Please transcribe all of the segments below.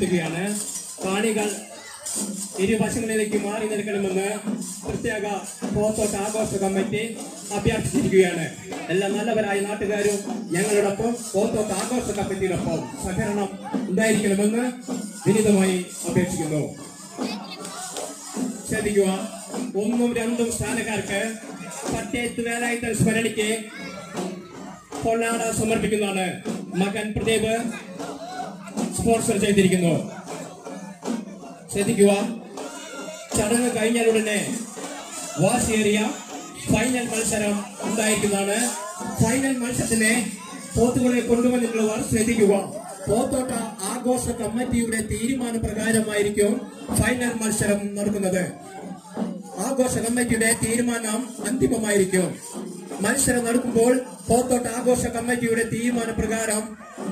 അഭ്യർത്ഥിക്കുകയാണ് കാണികൾ ഇരുവശങ്ങളിലേക്ക് മാറി നിൽക്കണമെന്ന് പ്രത്യേക പോത്തോട്ട് ആഘോഷ കമ്മിറ്റി അഭ്യർത്ഥിച്ചിരിക്കുകയാണ് എല്ലാ നല്ലവരായ നാട്ടുകാരും ഞങ്ങളോടൊപ്പം പോത്തോട്ട് ആഘോഷ കമ്മിറ്റിയോടൊപ്പം സഹകരണം ഉണ്ടായിരിക്കണമെന്ന് വിനീതമായി അപേക്ഷിക്കുന്നു ശ്രദ്ധിക്കുക ഒന്നും രണ്ടും സ്ഥാനക്കാർക്ക് പട്ടേത്ത് വേലായുധ സ്മരണിക്ക് പൊന്നാട സമർപ്പിക്കുന്നതാണ് മകൻ പ്രദീപ് സ്പോൺസർ ചെയ്തിരിക്കുന്നു ശ്രദ്ധിക്കുക ചടങ്ങ് കഴിഞ്ഞാലുടനെ വാശിയേറിയ ഫൈനൽ മത്സരം ഉണ്ടായിരിക്കുന്നതാണ് ഫൈനൽ മത്സരത്തിനെ പോത്തുകളെ കൊണ്ടുവന്നിട്ടുള്ളവർ ശ്രദ്ധിക്കുക പോത്തോട്ട ആഘോഷ കമ്മിറ്റിയുടെ തീരുമാന പ്രകാരമായിരിക്കും ഫൈനൽ മത്സരം നടക്കുന്നത് ആഘോഷ കമ്മിറ്റിയുടെ തീരുമാനം അന്തിമമായിരിക്കും മത്സരം നടക്കുമ്പോൾ പോത്തോട്ട ആഘോഷ കമ്മിറ്റിയുടെ തീരുമാന പ്രകാരം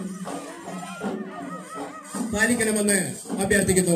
പാലിക്കണമെന്ന് അഭ്യർത്ഥിക്കുന്നു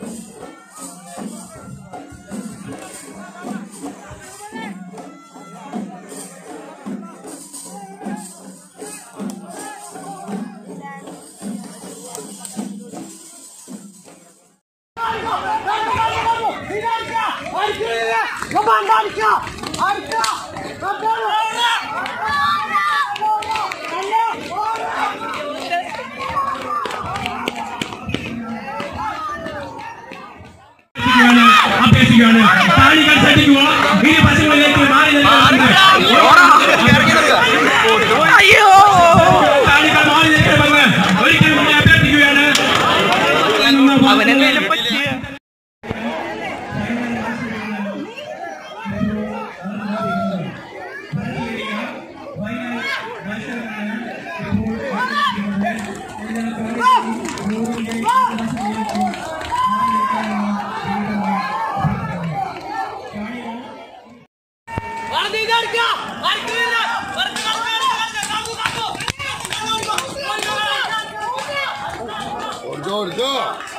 അഭ്യർത്ഥിക്കുകയാണ് താളികൾ ശ്രദ്ധിക്കുക ഇരു വശങ്ങളിലേക്ക് മാറി അയ്യോ താളികൾ മാറി നിൽക്കണമെന്ന് ഒരിക്കൽ കൂടി അഭ്യർത്ഥിക്കുകയാണ് അവനെന്തേലും പറ്റിയ Giorgio, Giorgio!